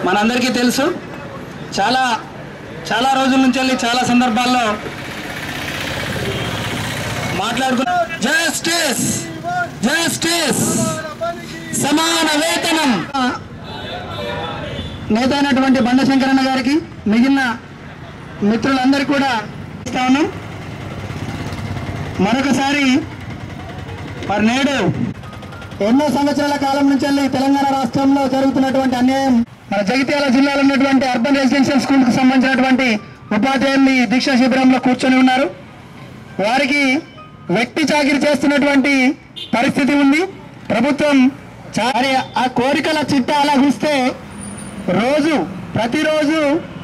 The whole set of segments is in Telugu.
మనందరికీ తెలుసు చాలా చాలా రోజుల నుంచి వెళ్ళి చాలా సందర్భాల్లో మాట్లాడుకున్న జస్టిస్ జస్టిస్ సమాన వేతనం నేత అయినటువంటి బండశంకరన్న గారికి మిగిలిన మిత్రులందరికీ కూడా ఇస్తా ఉన్నాం మరొకసారి మరి నేడు ఎన్నో సంవత్సరాల కాలం నుంచి వెళ్ళి తెలంగాణ రాష్ట్రంలో జరుగుతున్నటువంటి అన్యాయం మన జగిత్యాల జిల్లాలో ఉన్నటువంటి అర్బన్ రెసిడెన్షియల్ స్కూల్కి సంబంధించినటువంటి ఉపాధ్యాయులు ఈ దీక్షా శిబిరంలో కూర్చొని ఉన్నారు వారికి వ్యక్తి చాకిరి చేస్తున్నటువంటి పరిస్థితి ఉంది ప్రభుత్వం చా- మరి ఆ కోరికల చిట్టా అలా చూస్తే రోజు ప్రతిరోజు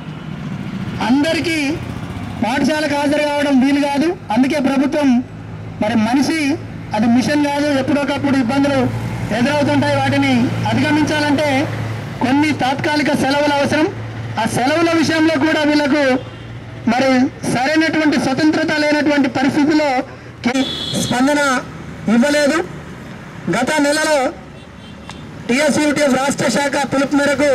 అందరికీ పాఠశాలకు హాజరు కావడం వీలు కాదు అందుకే ప్రభుత్వం మరి మనిషి అది మిషన్ కాదు ఎప్పుడొకప్పుడు ఇబ్బందులు ఎదురవుతుంటాయి వాటిని అధిగమించాలంటే కొన్ని తాత్కాలిక సెలవులు అవసరం ఆ సెలవుల విషయంలో కూడా వీళ్ళకు మరి సరైనటువంటి స్వతంత్రత లేనటువంటి పరిస్థితిలో కి- స్పందన ఇవ్వలేదు గత నెలలో టిఎస్యూటీఎఫ్ రాష్ట్ర శాఖ పిలుపు మేరకు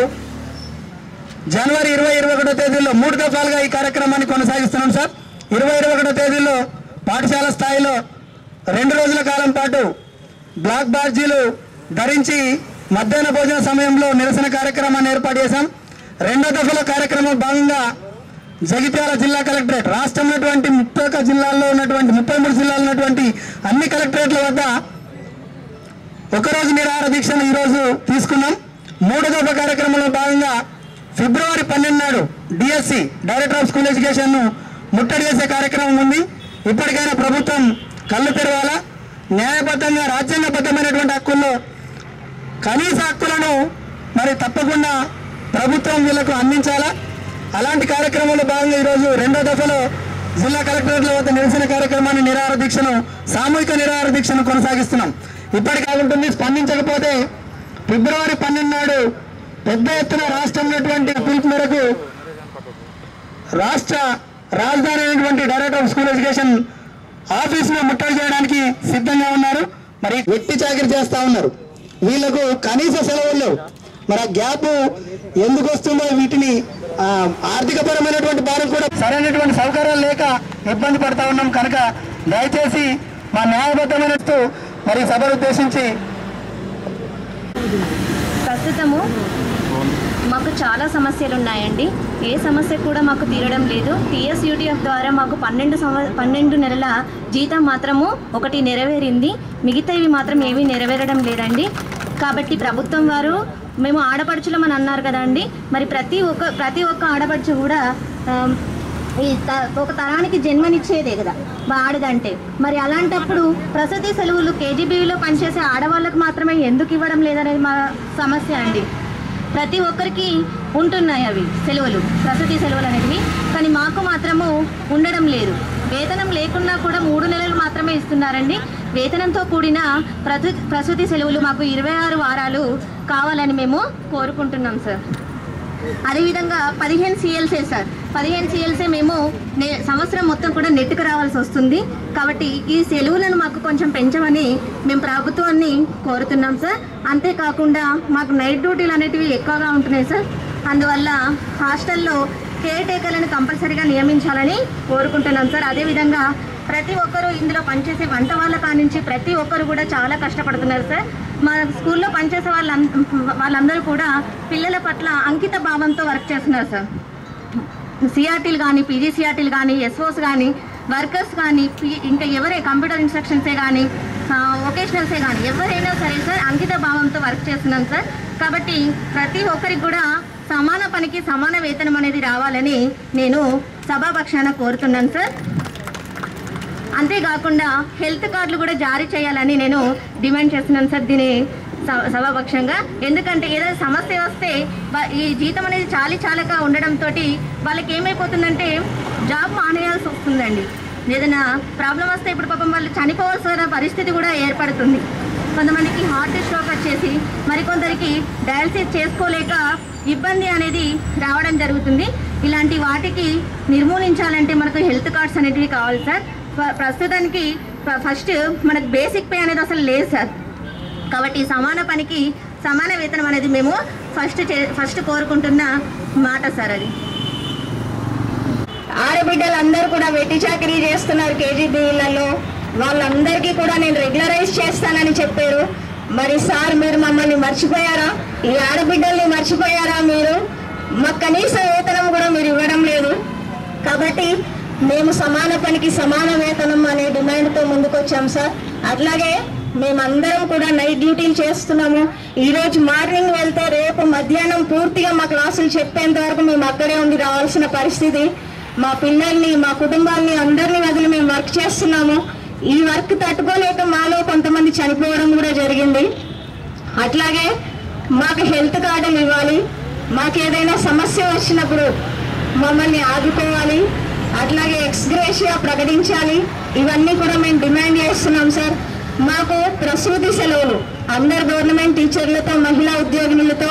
జనవరి ఇరవై ఇరవై ఒకటో తేదీలో మూడు దఫాలుగా ఈ కార్యక్రమాన్ని కొనసాగిస్తున్నాం సార్ ఇరవై ఇరవై ఒకటో తేదీలో పాఠశాల స్థాయిలో రెండు రోజుల కాలం పాటు బ్లాక్ బార్జీలు ధరించి మధ్యాహ్న భోజన సమయంలో నిరసన కార్యక్రమాన్ని ఏర్పాటు చేశాం రెండో దఫలో కార్యక్రమం భాగంగా జగిత్యాల జిల్లా కలెక్టరేట్ రాష్ట్రం ఉన్నటువంటి ముప్పై ఒక్క జిల్లాల్లో ఉన్నటువంటి ముప్పై మూడు జిల్లాల్లో ఉన్నటువంటి అన్ని కలెక్టరేట్ల వద్ద ఒకరోజు నిరాహార దీక్షను ఈరోజు తీసుకున్నాం మూడో దఫా కార్యక్రమంలో భాగంగా ఫిబ్రవరి పన్నెండు నాడు DSC director of school education ను ముట్టడి చేసే కార్యక్రమం ఉంది ఇప్పటికైనా ప్రభుత్వం కళ్ళు తెరవాలా న్యాయబద్ధంగా రాజ్యాంగబద్ధమైనటువంటి హక్కుల్లో కనీస హక్కులను మరి తప్పకుండా ప్రభుత్వం వీళ్ళకు అందించాలా అలాంటి కార్యక్రమంలో భాగంగా ఈరోజు రెండో దఫలో జిల్లా కలెక్టరేట్ల వద్ద నిరసన కార్యక్రమాన్ని నిరాహార దీక్షను సామూహిక నిరాహార దీక్షను కొనసాగిస్తున్నాం ఇప్పటికీ ఉంటుంది స్పందించకపోతే ఫిబ్రవరి పన్నెండు నాడు పెద్ద ఎత్తున రాష్ట్రం ఉన్నటువంటి పిలుపు మేరకు రాష్ట్ర రాజధాని అయినటువంటి డైరెక్టర్ ఆఫ్ స్కూల్ ఎడ్యుకేషన్ ఆఫీసులో ముట్టడి చేయడానికి సిద్ధంగా ఉన్నారు మరి వెట్టి చాకరీ చేస్తా ఉన్నారు వీళ్ళకు కనీస సెలవులు లేవు మరి ఆ గ్యాప్ ఎందుకు వస్తుందో వీటిని ఆ, ఆర్థికపరమైనటువంటి భారం కూడా సరైనటువంటి సౌకర్యాలు లేక ఇబ్బంది పడతా ఉన్నాం కనుక దయచేసి మా న్యాయబద్ధమైన మరి సభను ఉద్దేశించి ప్రస్తుతము మాకు చాలా సమస్యలు ఉన్నాయండి ఏ సమస్య కూడా మాకు తీరడం లేదు టీఎస్ యూటీఎఫ్ ద్వారా మాకు పన్నెండు సంవ పన్నెండు నెలల జీతం మాత్రము ఒకటి నెరవేరింది మిగతావి మాత్రం ఏమీ నెరవేరడం లేదండి కాబట్టి ప్రభుత్వం వారు మేము ఆడపడుచులం అని అన్నారు కదండి మరి ప్రతి ఒక్క ప్రతి ఒక్క ఆడపడుచు కూడా ఆమ్, ఈ త- ఒక తరానికి జన్మనిచ్చేదే కదా మా ఆడదంటే మరి అలాంటప్పుడు ప్రసూతి సెలవులు కేజీబీవీలో పనిచేసే ఆడవాళ్ళకు మాత్రమే ఎందుకు ఇవ్వడం లేదనేది మా సమస్య అండి ప్రతి ఒక్కరికి ఉంటున్నాయి అవి సెలవులు ప్రసూతి సెలవులు అనేవి కానీ మాకు మాత్రము ఉండడం లేదు వేతనం లేకున్నా కూడా మూడు నెలలు మాత్రమే ఇస్తున్నారండి వేతనంతో కూడిన ప్రసు ప్రసూతి సెలవులు మాకు ఇరవై ఆరు వారాలు కావాలని మేము కోరుకుంటున్నాం సార్ అదేవిధంగా పదిహేను సిఎల్సే సార్ పదిహేను సిఎల్సే మేము నే సంవత్సరం మొత్తం కూడా నెట్టుకు రావాల్సి వస్తుంది కాబట్టి ఈ సెలవులను మాకు కొంచెం పెంచమని మేము ప్రభుత్వాన్ని కోరుతున్నాం సార్ అంతేకాకుండా మాకు నైట్ డ్యూటీలు అనేటివి ఎక్కువగా ఉంటున్నాయి సార్ అందువల్ల హాస్టల్లో కేర్ టేకర్లను కంపల్సరీగా నియమించాలని కోరుకుంటున్నాం సార్ అదేవిధంగా ప్రతి ఒక్కరూ ఇందులో పనిచేసే వంట వాళ్ళ కానించి ప్రతి ఒక్కరు కూడా చాలా కష్టపడుతున్నారు సార్ మా స్కూల్లో పనిచేసే వాళ్ళ వాళ్ళందరూ కూడా పిల్లల పట్ల అంకిత భావంతో వర్క్ చేస్తున్నారు సార్ సిఆర్టీలు కానీ పీజీసీఆర్టీలు కానీ ఎస్ఓస్ కానీ వర్కర్స్ కానీ పి- ఇంకా ఎవరే కంప్యూటర్ ఇన్స్ట్రక్షన్సే కానీ వొకేషనల్సే కానీ ఎవరైనా సరే సార్ అంకిత భావంతో వర్క్ చేస్తున్నాం సార్ కాబట్టి ప్రతి ఒక్కరికి కూడా సమాన పనికి సమాన వేతనం అనేది రావాలని నేను సభాపక్షాన కోరుతున్నాను సార్ అంతేకాకుండా హెల్త్ కార్డులు కూడా జారీ చేయాలని నేను డిమాండ్ చేస్తున్నాను సార్ దీని స- సభాపక్షంగా ఎందుకంటే ఏదైనా సమస్య వస్తే వా- ఈ జీతం అనేది చాలి చాలక ఉండడంతో వాళ్ళకి ఏమైపోతుందంటే జాబ్ మానేయాల్సి వస్తుందండి ఏదైనా ప్రాబ్లం వస్తే ఇప్పుడు పాపం వాళ్ళు చనిపోవాల్సిన పరిస్థితి కూడా ఏర్పడుతుంది కొంతమందికి హార్ట్ స్ట్రోక్ వచ్చేసి మరికొందరికి డయాలసిస్ చేసుకోలేక ఇబ్బంది అనేది రావడం జరుగుతుంది ఇలాంటి వాటికి నిర్మూలించాలంటే మనకు హెల్త్ కార్డ్స్ అనేటివి కావాలి సార్ ప్ర- ప్రస్తుతానికి ఫ- ఫస్ట్ మనకు బేసిక్ పే అనేది అసలు లేదు సార్ కాబట్టి సమాన పనికి సమాన వేతనం అనేది మేము ఫస్ట్ చే- ఫస్ట్ కోరుకుంటున్న మాట సార్ అది ఆడబిడ్డలందరూ కూడా వెట్టి చాకరీ చేస్తున్నారు కేజీబీలలో వాళ్ళందరికీ కూడా నేను రెగ్యులరైజ్ చేస్తానని చెప్పారు మరి సార్ మీరు మమ్మల్ని మర్చిపోయారా ఈ ఆడబిడ్డల్ని మర్చిపోయారా మీరు మాకు కనీస వేతనం కూడా మీరు ఇవ్వడం లేదు కాబట్టి మేము సమాన పనికి సమాన వేతనం అనే డిమాండ్తో ముందుకొచ్చాం సార్ అట్లాగే మేమందరం కూడా నైట్ డ్యూటీలు చేస్తున్నాము ఈ రోజు మార్నింగ్ వెళ్తే రేపు మధ్యాహ్నం పూర్తిగా మా క్లాసులు చెప్పేంత వరకు మేము అక్కడే ఉండి రావాల్సిన పరిస్థితి మా పిల్లల్ని మా కుటుంబాల్ని అందరినీ వదిలి మేము వర్క్ చేస్తున్నాము ఈ వర్క్ తట్టుకోలేక మాలో కొంతమంది చనిపోవడం కూడా జరిగింది అట్లాగే మాకు హెల్త్ కార్డులు ఇవ్వాలి మాకు ఏదైనా సమస్య వచ్చినప్పుడు మమ్మల్ని ఆదుకోవాలి అట్లాగే ఎక్స్గ్రేషియా ప్రకటించాలి ఇవన్నీ కూడా మేము డిమాండ్ చేస్తున్నాం సార్ మాకు ప్రసూతి సెలవులు అందరు గవర్నమెంట్ టీచర్లతో మహిళా ఉద్యోగినులతో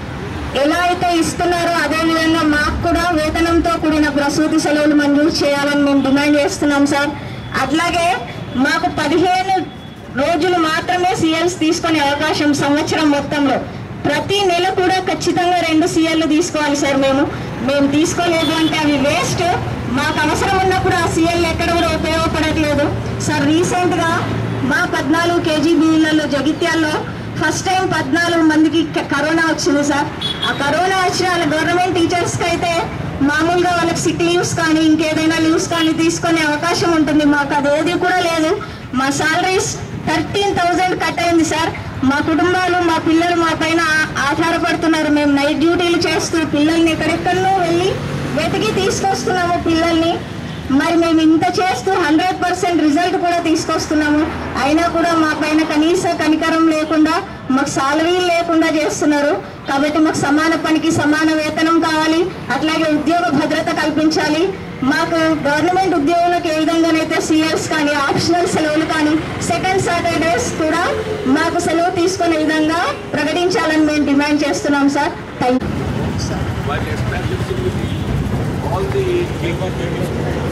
ఎలా అయితే ఇస్తున్నారో అదే విధంగా మాకు కూడా వేతనంతో కూడిన ప్రసూతి సెలవులు మంజూరు చేయాలని మేము డిమాండ్ చేస్తున్నాం సార్ అట్లాగే మాకు పదిహేను రోజులు మాత్రమే సీఎల్స్ తీసుకునే అవకాశం సంవత్సరం మొత్తంలో ప్రతి నెల కూడా ఖచ్చితంగా రెండు సీఎల్లు తీసుకోవాలి సార్ మేము మేము తీసుకోలేదు అంటే అవి వేస్ట్ మాకు అవసరం ఉన్నప్పుడు ఆ సీఎల్ ఎక్కడ కూడా ఉపయోగపడట్లేదు సార్ రీసెంట్గా మా పద్నాలుగు కేజీ బియ్యలలో జగిత్యాల్లో ఫస్ట్ టైం పద్నాలుగు మందికి క- కరోనా వచ్చింది సార్ ఆ కరోనా వచ్చిన వాళ్ళ గవర్నమెంట్ టీచర్స్కి అయితే మామూలుగా వాళ్ళకి సిక్ లీవ్స్ కానీ ఇంకేదైనా లీవ్స్ కానీ తీసుకునే అవకాశం ఉంటుంది మాకు అదేది కూడా లేదు మా సాలరీస్ థర్టీన్ థౌజండ్ కట్ అయింది సార్ మా కుటుంబాలు మా పిల్లలు మా పైన ఆ- ఆధారపడుతున్నారు మేము నైట్ డ్యూటీలు చేస్తూ పిల్లల్ని ఎక్కడెక్కడో వెళ్ళి వెతికి తీసుకొస్తున్నాము పిల్లల్ని మరి మేము ఇంత చేస్తూ హండ్రెడ్ పర్సెంట్ రిజల్ట్ కూడా తీసుకొస్తున్నాము అయినా కూడా మా పైన కనీస కనికరం లేకుండా మాకు సాలరీ లేకుండా చేస్తున్నారు కాబట్టి మాకు సమాన పనికి సమాన వేతనం కావాలి అట్లాగే ఉద్యోగ భద్రత కల్పించాలి మాకు గవర్నమెంట్ ఉద్యోగులకు ఏ విధంగానైతే సిఎల్స్ కానీ ఆప్షనల్ సెలవులు కానీ సెకండ్ సాటర్డేస్ కూడా మాకు సెలవు తీసుకునే విధంగా ప్రకటించాలని మేము డిమాండ్ చేస్తున్నాం sir thank you while establishing all the capabilities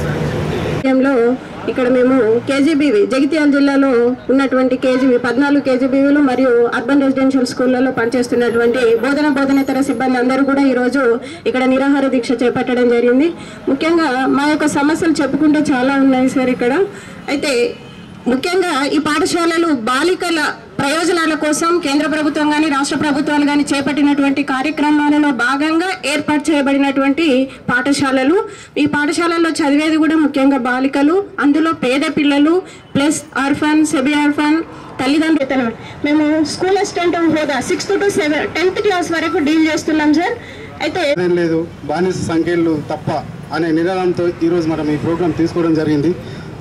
విషయంలో ఇక్కడ మేము కేజీబీవి జగిత్యాల జిల్లాలో ఉన్నటువంటి కేజీబీ పద్నాలుగు కేజీబీవీలు మరియు అర్బన్ రెసిడెన్షియల్ స్కూళ్ళలో పనిచేస్తున్నటువంటి బోధన బోధనేతర సిబ్బంది అందరూ కూడా ఈరోజు ఇక్కడ నిరాహార దీక్ష చేపట్టడం జరిగింది ముఖ్యంగా మా యొక్క సమస్యలు చెప్పుకుంటే చాలా ఉన్నాయి సార్ ఇక్కడ అయితే ముఖ్యంగా ఈ పాఠశాలలు బాలికల ప్రయోజనాల కోసం కేంద్ర ప్రభుత్వం కానీ రాష్ట్ర ప్రభుత్వాలు కానీ చేపట్టినటువంటి కార్యక్రమాలలో భాగంగా ఏర్పాటు చేయబడినటువంటి పాఠశాలలు ఈ పాఠశాలల్లో చదివేది కూడా ముఖ్యంగా బాలికలు అందులో పేద పిల్లలు ప్లస్ ఆర్ఫన్ సెబీ ఆర్ఫన్ తల్లిదండ్రులు మేము స్కూల్ అసిస్టెంట్ హోదా sixth to seven tenth class వరకు డీల్ చేస్తున్నాం సార్ అయితే ఏం లేదు బానిస సంఖ్యలు తప్ప అనే నినాదంతో ఈరోజు మనం ఈ ప్రోగ్రాం తీసుకోవడం జరిగింది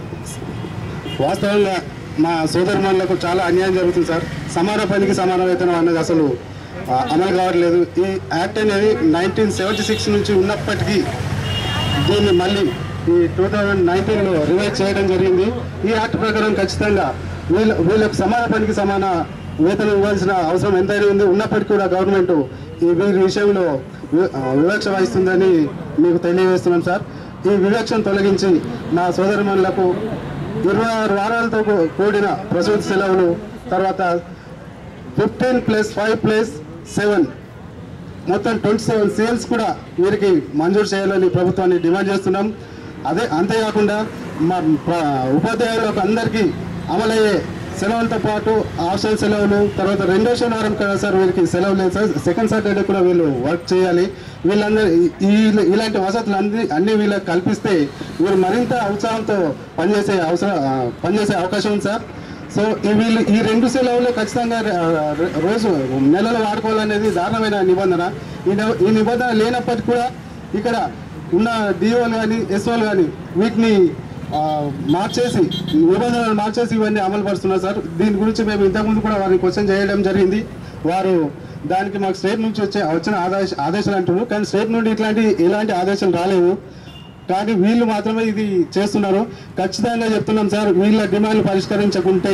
వాస్తవంగా మా సోదరుమణులకు చాలా అన్యాయం జరుగుతుంది సార్ సమాన పనికి సమాన వేతనం అనేది అసలు ఆ, అమలు కావట్లేదు ఈ యాక్ట్ అనేది నైన్టీన్ సెవెంటీ సిక్స్ నుంచి ఉన్నప్పటికీ దీన్ని మళ్ళీ ఈ టూ థౌజండ్ నైన్టీన్లో రివైజ్ చేయడం జరిగింది ఈ యాక్ట్ ప్రకారం ఖచ్చితంగా వీళ్ళ వీళ్ళకు సమాన పనికి సమాన వేతనం ఇవ్వాల్సిన అవసరం ఎంతైనా ఉంది ఉన్నప్పటికీ కూడా గవర్నమెంట్ ఈ వీరి విషయంలో వి- ఆ, వివక్ష వహిస్తుందని మీకు తెలియజేస్తున్నాం సార్ ఈ వివక్షను తొలగించి నా సోదరిమణులకు ఇరవై ఆరు వారాలతో కూ- కూడిన ప్రసూతి సెలవులు తర్వాత fifteen plus five plus seven మొత్తం ట్వంటీ సెవెన్ సేల్స్ కూడా వీరికి మంజూరు చేయాలని ప్రభుత్వాన్ని డిమాండ్ చేస్తున్నాం అదే అంతేకాకుండా మా ప్ర- ఉపాధ్యాయులకు అందరికీ అమలయ్యే సెలవులతో పాటు ఆప్షన్ సెలవులు తర్వాత రెండో శనివారం కదా సార్ వీరికి సెలవు లేదు సార్ సెకండ్ సాటర్డే కూడా వీళ్ళు వర్క్ చేయాలి వీళ్ళందరూ ఈ- ఈ- ఇలాంటి వసతులు అన్ని అన్ని వీళ్ళకి కల్పిస్తే వీళ్ళు మరింత ఉత్సాహంతో పనిచేసే అవసరం ఆ, పనిచేసే అవకాశం ఉంది సార్ సో ఈ వీళ్ళు ఈ రెండు సెలవులు ఖచ్చితంగా ఆ, ర- రోజు నెలలో వాడుకోవాలనేది దారుణమైన నిబంధన ఈ ని- ఈ నిబంధన లేనప్పటికీ కూడా ఇక్కడ ఉన్న డిఓలు కానీ ఎస్ఓలు కానీ వీటిని ఆ, మార్చేసి నిబంధనలు మార్చేసి ఇవన్నీ అమలు పరుస్తున్నారు సార్ దీని గురించి మేము ఇంతకుముందు కూడా వారిని క్వశ్చన్ చేయడం జరిగింది వారు దానికి మాకు స్టేట్ నుంచి వచ్చే వచ్చిన ఆదేశ ఆదేశాలు అంటున్నారు కానీ స్టేట్ నుండి ఇట్లాంటి ఎలాంటి ఆదేశాలు రాలేవు కానీ వీళ్ళు మాత్రమే ఇది చేస్తున్నారు ఖచ్చితంగా చెప్తున్నాం సార్ వీళ్ళ డిమాండ్లు పరిష్కరించకుంటే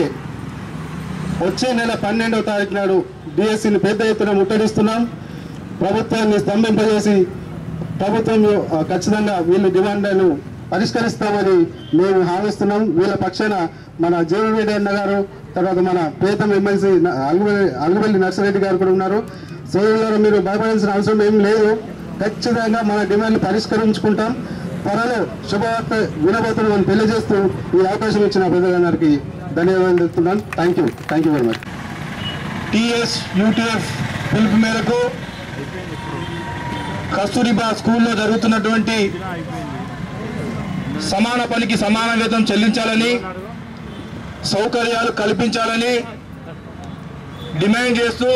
వచ్చే నెల పన్నెండవ తారీఖు నాడు డిఎస్సిని పెద్ద ఎత్తున ముట్టడిస్తున్నాం ప్రభుత్వాన్ని స్తంభింపజేసి ప్రభుత్వం ఆ, ఖచ్చితంగా వీళ్ళ డిమాండ్లను పరిష్కరిస్తామని మేము హామీస్తున్నాం వీళ్ళ పక్షాన మన జీవన్ రెడ్డి అన్న గారు తర్వాత మన ప్రియతమ ఎమ్మెల్సీ అల్గుబెల్లి అల్గుబెల్లి నర్సిరెడ్డి గారు కూడా ఉన్నారు సోదరులారు మీరు భయపడాల్సిన అవసరం ఏం లేదు ఖచ్చితంగా మన డిమాండ్లు పరిష్కరించుకుంటాం త్వరలో శుభవార్త వినబోతున్నామని తెలియజేస్తూ ఈ అవకాశం ఇచ్చిన ప్రజలందరికీ ధన్యవాదాలు చెప్తున్నాను thank you thank you very much TS UTF పిలుపు మేరకు కస్తూరిబా స్కూల్లో జరుగుతున్నటువంటి సమాన పనికి సమాన వేతనం చెల్లించాలని సౌకర్యాలు కల్పించాలని డిమాండ్ చేస్తూ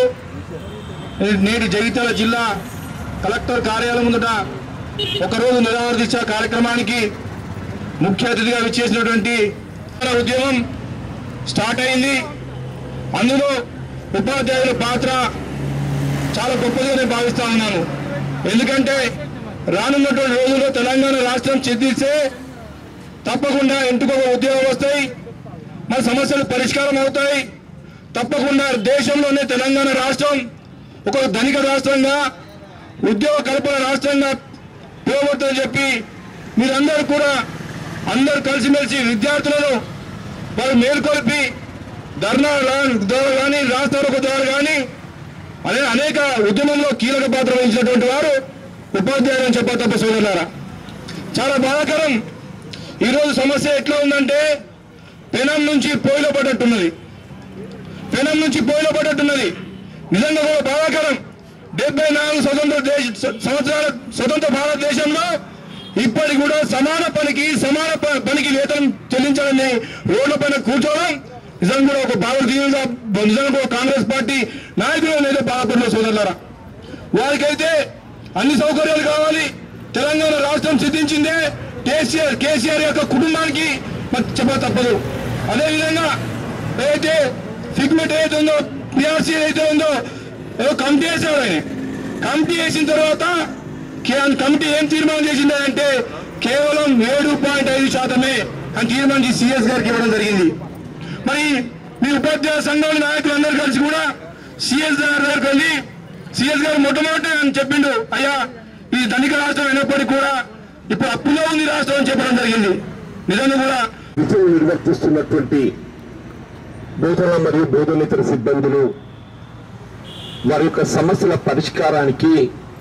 నేటి జగిత్యాల జిల్లా కలెక్టర్ కార్యాలయం ముందట ఒకరోజు నిరాహార దీక్ష కార్యక్రమానికి ముఖ్య అతిథిగా విచ్చేసినటువంటి ఉద్యమం స్టార్ట్ అయింది అందులో ఉపాధ్యాయుల పాత్ర చాలా గొప్పదిగా నేను భావిస్తా ఉన్నాను ఎందుకంటే రానున్నటువంటి రోజుల్లో తెలంగాణ రాష్ట్రం చెందిస్తే తప్పకుండా ఇంటికి ఒక ఉద్యోగం వస్తాయి మన సమస్యలు పరిష్కారం అవుతాయి తప్పకుండా దేశంలోనే తెలంగాణ రాష్ట్రం ఒక ధనిక రాష్ట్రంగా ఉద్యోగ కల్పన రాష్ట్రంగా పిలువబడుతుందని చెప్పి మీరందరూ కూడా అందరూ కలిసిమెలిసి విద్యార్థులను వారు మేల్కొల్పి ధర్నా రా- ద్వారా కానీ రాస్తారోక ద్వారా కానీ అనే అనేక ఉద్యమంలో కీలక పాత్ర వహించినటువంటి వారు ఉపాధ్యాయులు అని చెప్పా తప్ప సోదరులారా చాలా బాధాకరం ఈరోజు సమస్య ఎట్లా ఉందంటే పెనం నుంచి పొయ్యిలో పడ్డట్టున్నది పెనం నుంచి పొయ్యిలో పడ్డట్టున్నది నిజంగా కూడా బాధాకరం డెబ్బై నాలుగు స్వతంత్ర దేశ సంవత్సరాల స్వతంత్ర భారతదేశంలో ఇప్పటికి కూడా సమాన పనికి సమాన ప- పనికి వేతనం చెల్లించాలని రోడ్ల పైన కూర్చోవడం నిజంగా కూడా ఒక భారతీయులుగా నిజంగా కూడా కాంగ్రెస్ పార్టీ నాయకులు అనేది బాధపడిన సోదరులారా వారికైతే అన్ని సౌకర్యాలు కావాలి తెలంగాణ రాష్ట్రం సిద్ధించిందే కేసీఆర్ కేసీఆర్ యొక్క కుటుంబానికి మరి చెప్ప తప్పదు అదేవిధంగా ఏదైతే ఫిగ్మెంట్ ఏదైతే ఉందో పిఆర్సీ ఏదైతే ఉందో ఏదో కమిటీ వేసాడు ఆయన కమిటీ వేసిన తర్వాత కే- కమిటీ ఏం తీర్మానం చేసింది అంటే కేవలం ఏడు పాయింట్ ఐదు శాతమే అని తీర్మానం చేసి సిఎస్ గారికి ఇవ్వడం జరిగింది మరి మీ ఉపాధ్యాయ సంఘాల నాయకులు అందరూ కలిసి కూడా సిఎస్ గారి దగ్గరికి వెళ్ళి సిఎస్ గారు మొట్టమొదటి అని చెప్పిండు అయ్యా ఇది ధనిక రాష్ట్రం అయినప్పటికీ కూడా ఇప్పుడు అప్పులో ఉంది రాష్ట్రం అని చెప్పడం జరిగింది నిజంగా కూడా విధులు నిర్వర్తిస్తున్నటువంటి బోధన మరియు బోధనేతర సిబ్బందులు వారి యొక్క సమస్యల పరిష్కారానికి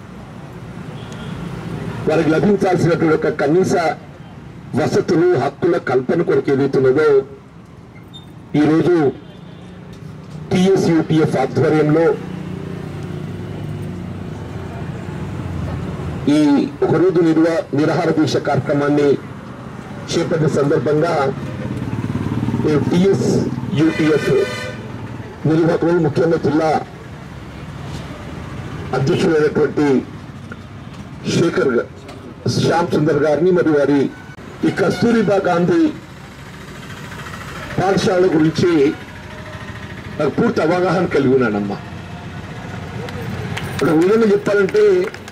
వారికి లభించాల్సినటువంటి యొక్క కనీస వసతులు హక్కుల కల్పన కొరకు ఏదైతున్నదో ఈరోజు టిఎస్యుటిఎఫ్ ఆధ్వర్యంలో ఈ ఒకరోజు నిర్వ నిరాహార దీక్ష కార్యక్రమాన్ని చేపట్టిన సందర్భంగా నేను టిఎస్ యూటీఎఫ్ నిర్వాహకులు ముఖ్యంగా జిల్లా అధ్యక్షుడైనటువంటి శేఖర్ గా- శ్యామ్ సుందర్ గారిని మరియు వారి ఈ కస్తూరిబా గాంధీ పాఠశాల గురించి నాకు పూర్తి అవగాహన కలిగి ఉన్నానమ్మా ఒక విధంగా చెప్పాలంటే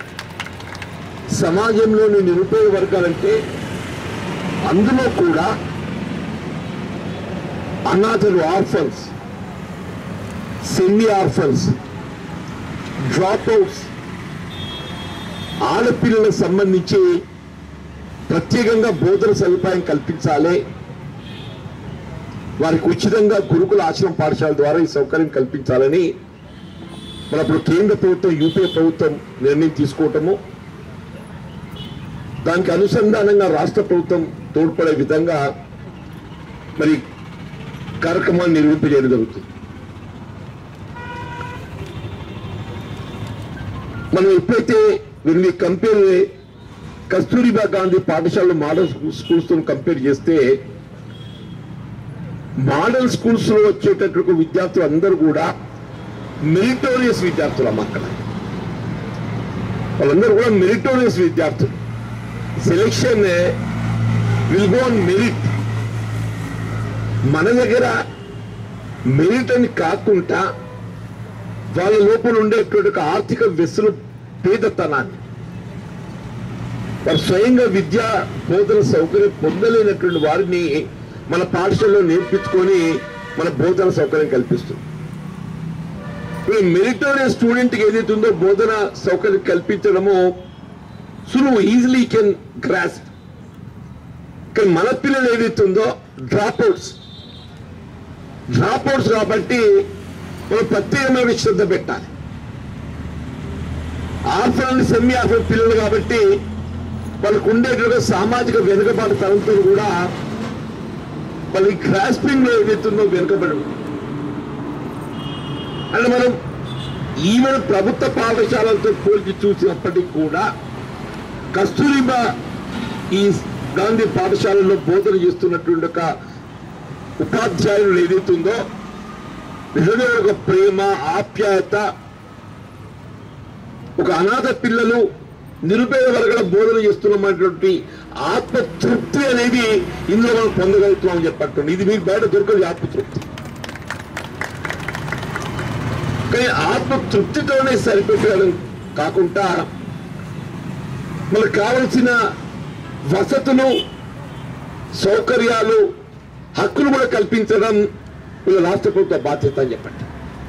సమాజంలోని నిరుపేద వర్గాలంటే అందులో కూడా అనాథలు orphans semi orphans dropouts ఆడపిల్లలకు సంబంధించి ప్రత్యేకంగా బోధన సదుపాయం కల్పించాలి వారికి ఉచితంగా గురుకుల ఆశ్రమ పాఠశాల ద్వారా ఈ సౌకర్యం కల్పించాలని మన ఇప్పుడు కేంద్ర ప్రభుత్వం యూపీఏ ప్రభుత్వం నిర్ణయం తీసుకోవటము దానికి అనుసంధానంగా రాష్ట్ర ప్రభుత్వం తోడ్పడే విధంగా మరి కార్యక్రమాలు నిర్వహింపజేయడం జరుగుతుంది మనం ఎప్పుడైతే వీరిని కంపేర్ కస్తూరిబా గాంధీ పాఠశాలలో మోడల్ స్కూల్స్ తో కంపేర్ చేస్తే మోడల్ స్కూల్స్ లో వచ్చేటటువంటి విద్యార్థులు అందరూ కూడా మెరిటోరియస్ విద్యార్థులు అమ్మ అక్కడ వాళ్ళందరూ కూడా మెరిటోరియస్ విద్యార్థులు selection will go on merit మన దగ్గర మెరిట్ అని కాకుండా వాళ్ళ లోపల ఉండేటువంటి ఒక ఆర్థిక వెసులు పేదతనాన్ని వారు స్వయంగా విద్యా బోధన సౌకర్యం పొందలేనటువంటి వారిని మన పాఠశాలలో నేర్పించుకొని మన బోధన సౌకర్యం కల్పిస్తుంది ఇప్పుడు మెరిటోరియస్ స్టూడెంట్కి ఏదైతే ఉందో బోధన సౌకర్యం కల్పించడము సులువు ఈజీలీ కెన్ గ్రాస్ కానీ మన పిల్లలు ఏదైతుందో డ్రాప్ అవుట్స్ డ్రాప్ అవుట్స్ కాబట్టి మనం ప్రత్యేకమైన శ్రద్ధ పెట్టాలి ఆర్ఫన్ అండ్ సెమీ ఆర్ఫన్ పిల్లలు కాబట్టి వాళ్ళకు ఉండేటువంటి సామాజిక వెనుకబాటు తరంతో కూడా వాళ్ళకి గ్రాస్పింగ్ లో ఏదైతుందో వెనుకబడి ఉంది. అంటే మనం ఈవెన్ ప్రభుత్వ పాఠశాలలతో పోల్చి చూసినప్పటికీ కూడా కస్తూరిబా ఈ గాంధీ పాఠశాలలో బోధన చేస్తున్నటువంటి ఒక ఉపాధ్యాయులు ఏదైతుందో నిజంగా ఒక ప్రేమ ఆప్యాయత ఒక అనాథ పిల్లలు నిరుపేద వర్గాల బోధన చేస్తున్నామనేటువంటి ఆత్మతృప్తి అనేది ఇందులో మనం పొందగలుగుతున్నామని చెప్పట్టుంది ఇది మీకు బయట దొరకదు ఈ ఆత్మతృప్తి కానీ ఆత్మతృప్తితోనే సరిపెట్టడం కాకుండా మనకు కావలసిన వసతులు సౌకర్యాలు హక్కులు కూడా కల్పించడం వీళ్ళ రాష్ట్ర ప్రభుత్వ బాధ్యత అని చెప్పండి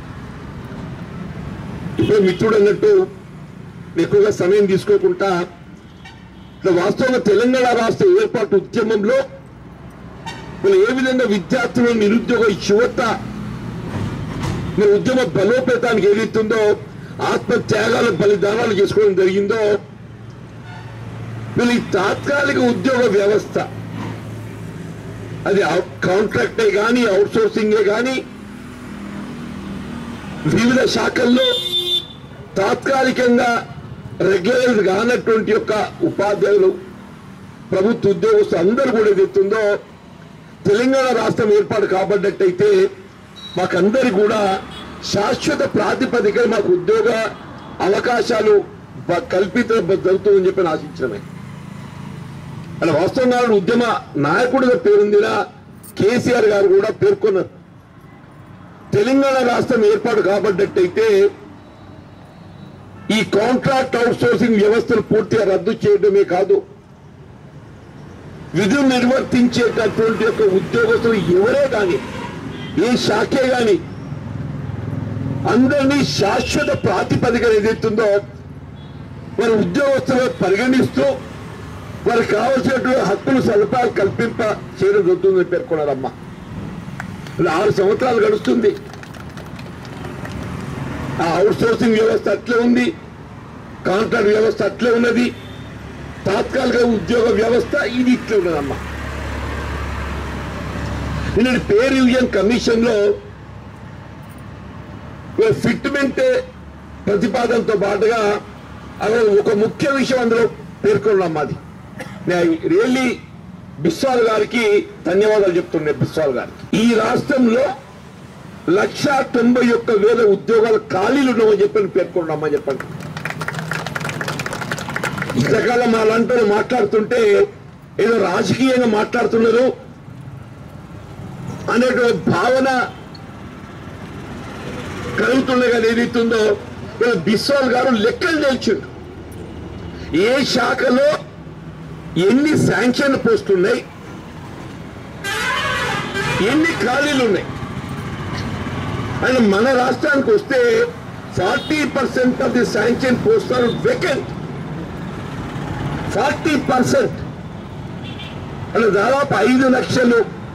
ఇప్పుడు మిత్రుడు అన్నట్టు ఎక్కువగా సమయం తీసుకోకుండా ఇట్లా వాస్తవంగా తెలంగాణ రాష్ట్ర ఏర్పాటు ఉద్యమంలో వీళ్ళు ఏ విధంగా విద్యార్థులు నిరుద్యోగ యువత మరి ఉద్యమ బలోపేతానికి ఏదైతుందో ఆత్మ త్యాగాల బలిదానాలు చేసుకోవడం జరిగిందో వీళ్ళు ఈ తాత్కాలిక ఉద్యోగ వ్యవస్థ అది కాంట్రాక్టే కానీ అవుట్ సోర్సింగే కానీ వివిధ శాఖల్లో తాత్కాలికంగా రెగ్యులరైజ్ కానటువంటి యొక్క ఉపాధ్యాయులు ప్రభుత్వ ఉద్యోగస్తులు అందరూ కూడా ఏదైతుందో తెలంగాణ రాష్ట్రం ఏర్పాటు కాబడ్డట్టయితే మాకందరికి కూడా శాశ్వత ప్రాతిపదికన మాకు ఉద్యోగ అవకాశాలు బ- కల్పించడం జరుగుతుందని చెప్పి నేను ఆశించడమే అలా వాస్తవంగా ఆయన ఉద్యమ నాయకుడిగా పేరొందిన కేసీఆర్ గారు కూడా పేర్కొన్నారు తెలంగాణ రాష్ట్రం ఏర్పాటు కాబడ్డట్టయితే ఈ కాంట్రాక్ట్ అవుట్ సోర్సింగ్ వ్యవస్థను పూర్తిగా రద్దు చేయడమే కాదు విధులు నిర్వర్తించేటటువంటి యొక్క ఉద్యోగస్తులు ఎవరే కానీ ఏ శాఖే కానీ అందరినీ శాశ్వత ప్రాతిపదికన ఏదైతుందో వారి ఉద్యోగస్తులుగా పరిగణిస్తూ వారికి కావలసినటువంటి హక్కులు సదుపాయాలు కల్పింప చేయడం జరుగుతుందని పేర్కొన్నారమ్మా ఇలా ఆరు సంవత్సరాలు గడుస్తుంది ఆ అవుట్ సోర్సింగ్ వ్యవస్థ అట్లే ఉంది కాంట్రాక్ట్ వ్యవస్థ అట్లే ఉన్నది తాత్కాలిక ఉద్యోగ వ్యవస్థ ఇది ఇట్లే ఉన్నదమ్మా నిన్న పే రివిజన్ కమిషన్ లో ఫిట్మెంట్ ప్రతిపాదనతో పాటుగా అదే ఒక ముఖ్య విషయం అందులో పేర్కొన్నాం అది రియల్లీ బిస్వాల్ గారికి ధన్యవాదాలు చెప్తుండే బిస్వాల్ గారికి ఈ రాష్ట్రంలో లక్ష తొంభై ఒక్క వేల ఉద్యోగాల ఖాళీలు ఉన్నామని చెప్పి పేర్కొన్నామని చెప్పండి ఇంతకాలం మా లాంటి వాళ్ళు మాట్లాడుతుంటే ఏదో రాజకీయంగా మాట్లాడుతున్నారు అనేటువంటి భావన కలుగుతుండే కదా ఏదైతుందో ఇలా బిస్వాల్ గారు లెక్కలు తెలిసిండు ఏ శాఖలో ఎన్ని శాంక్షన్ పోస్టులు ఉన్నాయి ఎన్ని ఖాళీలు ఉన్నాయి అండ్ మన రాష్ట్రానికి వస్తే forty percent of the sanction post or vacant forty percent అంటే దాదాపు ఐదు లక్షలు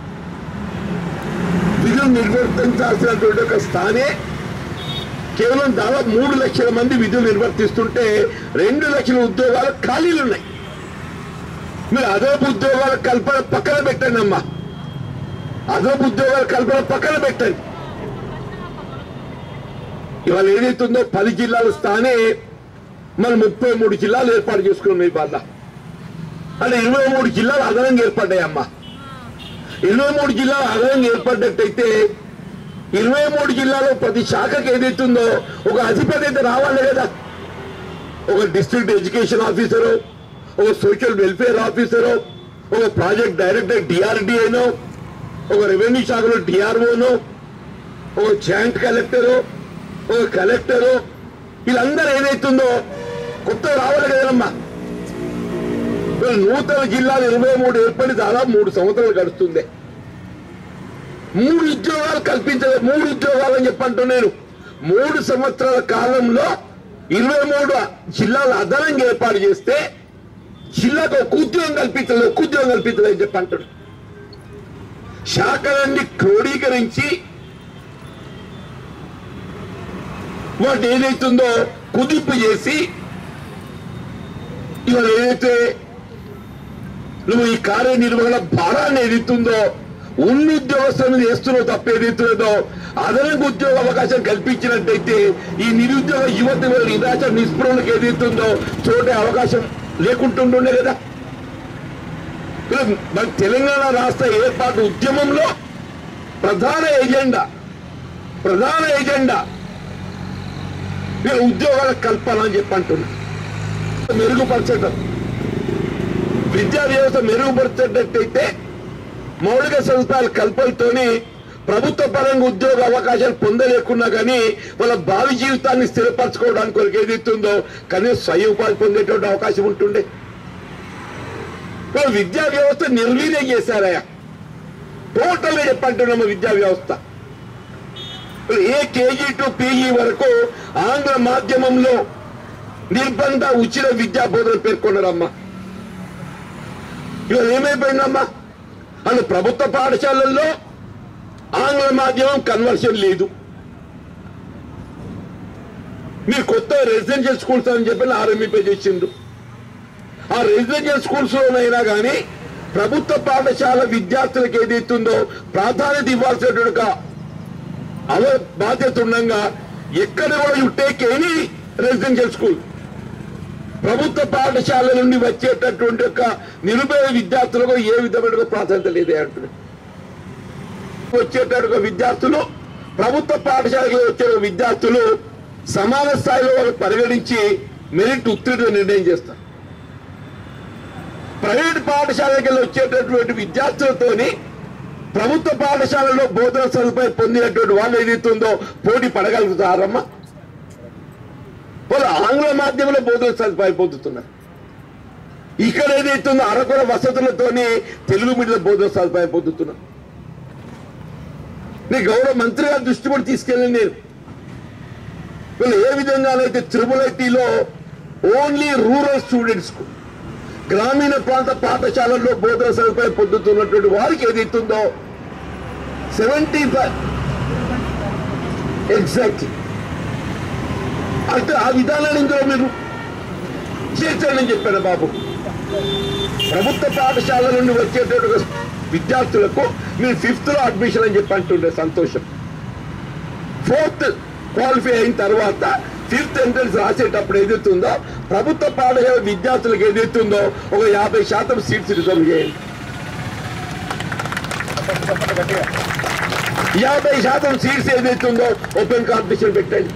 విధులు నిర్వర్తించాల్సినటువంటి ఒక స్థానే కేవలం దాదాపు మూడు లక్షల మంది విధులు నిర్వర్తిస్తుంటే రెండు లక్షల ఉద్యోగాలు ఖాళీలు ఉన్నాయి మీరు అదోపు ఉద్యోగాల కల్పన పక్కన పెట్టండి అమ్మా అదోపు ఉద్యోగాల కల్పన పక్కన పెట్టండి ఇవాళ ఏదైతుందో పది జిల్లాల స్థానే మనం ముప్పై మూడు జిల్లాలు ఏర్పాటు చేసుకున్నాం ఈ బాధ అంటే ఇరవై మూడు జిల్లాలు అదనంగా ఏర్పడ్డాయమ్మా ఇరవై మూడు జిల్లాలు అదనంగా ఏర్పడ్డట్టయితే ఇరవై మూడు జిల్లాలో ప్రతి శాఖకి ఏదైతుందో ఒక అధిపతి అయితే రావాలి కదా ఒక డిస్ట్రిక్ట్ ఎడ్యుకేషన్ ఆఫీసరు ఒక సోషల్ వెల్ఫేర్ ఆఫీసరు ఒక ప్రాజెక్ట్ డైరెక్టర్ డిఆర్డిఏనో ఒక రెవెన్యూ శాఖలో డిఆర్ఓనో ఒక జాయింట్ కలెక్టరు ఒక కలెక్టరు వీళ్ళందరూ ఏదైతుందో కొత్త రావాలి కదమ్మా వీళ్ళు నూతన జిల్లాలు ఇరవై మూడు ఏర్పడి దాదాపు మూడు సంవత్సరాలు గడుస్తుంది మూడు ఉద్యోగాలు కల్పించలేదు మూడు ఉద్యోగాలు అని చెప్పంటూ నేను మూడు సంవత్సరాల కాలంలో ఇరవై మూడు జిల్లాలు అదనంగా ఏర్పాటు చేస్తే జిల్లాకు ఒక ఉద్యోగం కల్పించలేదు ఒక ఉద్యోగం కల్పించలేదు చెప్పి అంటాడు శాఖలన్నీ క్రోడీకరించి వాటి ఏదైతుందో కుదింపు చేసి ఇవాళ ఏదైతే నువ్వు ఈ కార్యనిర్వహణ భారాన్ని ఏదైతుందో ఉన్న ఉద్యోగస్తుల మీద వేస్తున్నావు తప్ప ఏదైతున్నదో అదనంగా ఉద్యోగ అవకాశం కల్పించినట్టయితే ఈ నిరుద్యోగ యువత మీద నిరాశ నిస్పృహలకు ఏదైతుందో చూడే అవకాశం లేకుంటుండే కదా ఇప్పుడు మన తెలంగాణ రాష్ట్ర ఏర్పాటు ఉద్యమంలో ప్రధాన ఎజెండా ప్రధాన ఎజెండా వీళ్ళ ఉద్యోగాల కల్పన అని చెప్పి అంటున్నా మెరుగుపరచడం విద్యా వ్యవస్థ మెరుగుపరచేటట్టయితే మౌలిక సదుపాయాల కల్పనతోని ప్రభుత్వ పరంగా ఉద్యోగ అవకాశాలు పొందలేకున్నా కానీ వాళ్ళ భావి జీవితాన్ని స్థిరపరచుకోవడానికి కొరకు ఏదైతుందో కనీసం స్వయం ఉపాధి పొందేటువంటి అవకాశం ఉంటుండే ఇప్పుడు విద్యా వ్యవస్థ నిర్వీర్యం చేశారయ్యా టోటల్ గా చెప్పంటున్నాము విద్యా వ్యవస్థ ఇప్పుడు ఏ కేజీ టు పీజీ వరకు ఆంగ్ల మాధ్యమంలో నిర్బంధ ఉచిత విద్యా బోధన పేర్కొన్నారమ్మా ఇవాళ ఏమైపోయిందమ్మా అసలు ప్రభుత్వ పాఠశాలల్లో ఆంగ్ల మాధ్యమం కన్వర్షన్ లేదు మీరు కొత్త రెసిడెన్షియల్ స్కూల్స్ అని చెప్పి ఆరంభింప చేసిండ్రు ఆ రెసిడెన్షియల్ స్కూల్స్ లోనైనా కానీ ప్రభుత్వ పాఠశాల విద్యార్థులకు ఏదైతుందో ప్రాధాన్యత ఇవ్వాల్సినటువంటి ఒక అవ బాధ్యత ఉండగా ఎక్కడ కూడా you take any residential school ప్రభుత్వ పాఠశాల నుండి వచ్చేటటువంటి ఒక నిరుపేద విద్యార్థులకు ఏ విధమైన ప్రాధాన్యత లేదే అంటున్నారు వచ్చేటటువంటి విద్యార్థులు ప్రభుత్వ పాఠశాలకు వచ్చే విద్యార్థులు సమాన స్థాయిలో వాళ్ళు పరిగణించి మెరిట్ ఉత్తీర్ణ నిర్ణయం చేస్తారు ప్రైవేట్ పాఠశాలకి వెళ్ళి వచ్చేటటువంటి విద్యార్థులతోని ప్రభుత్వ పాఠశాలలో బోధన సదుపాయం పొందినటువంటి వాళ్ళు ఏదైతుందో పోటీ పడగలుగుతారమ్మా వాళ్ళు ఆంగ్ల మాధ్యమంలో బోధన సదుపాయం పొందుతున్నారు ఇక్కడ ఏదైతుందో అరకొర వసతులతోని తెలుగు మీడియం బోధన సదుపాయం పొందుతున్నారు నీ గౌరవ మంత్రి గారి దృష్టి కూడా తీసుకెళ్ళి నేను వీళ్ళు ఏ విధంగానైతే త్రిబుల్ ఐటీలో ఓన్లీ రూరల్ స్టూడెంట్స్ కు గ్రామీణ ప్రాంత పాఠశాలల్లో బోధన సదుపాయం పొందుతున్నటువంటి వారికి ఏదైతుందో సెవెంటీ ఫైవ్ ఎగ్జాక్ట్లీ అంటే ఆ విధానాన్ని ఇందులో మీరు చేర్చండి అని చెప్పాను బాబు ప్రభుత్వ పాఠశాల నుండి వచ్చేటటువంటి విద్యార్థులకు మీరు ఫిఫ్త్ లో అడ్మిషన్ అని చెప్పి అంటుండే సంతోషం ఫోర్త్ క్వాలిఫై అయిన తర్వాత ఫిఫ్త్ ఎంట్రన్స్ రాసేటప్పుడు ఏదైతుందో ప్రభుత్వ పాఠశాల విద్యార్థులకు ఏదైతుందో ఒక యాభై శాతం సీట్స్ రిజర్వ్ చేయండి యాభై శాతం సీట్స్ ఏదైతుందో ఓపెన్ కాంపిటీషన్ పెట్టండి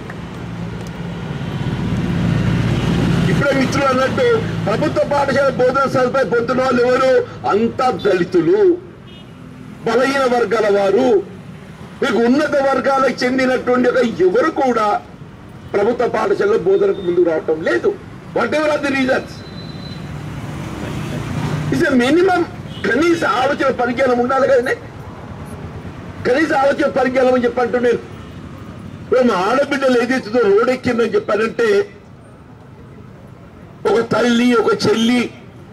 ఇప్పుడే మిత్రులు అన్నట్టు ప్రభుత్వ పాఠశాల బోధన సదుపాయం పొందుతున్న వాళ్ళు ఎవరు అంతా దళితులు బలహీన వర్గాల వారు మీకు ఉన్నత వర్గాలకు చెందినటువంటి ఒక ఎవరు కూడా ప్రభుత్వ పాఠశాలలో బోధనకు ముందుకు రావటం లేదు whatever are the reasons is minimum కనీస ఆలోచన పరిజ్ఞానం ఉండాలి కదండి కనీస ఆలోచన పరిజ్ఞానం అని చెప్పంటూ నేను ఇప్పుడు మా ఆడబిడ్డలు ఏదైతుందో రోడ్ ఎక్కిందని చెప్పానంటే ఒక తల్లి ఒక చెల్లి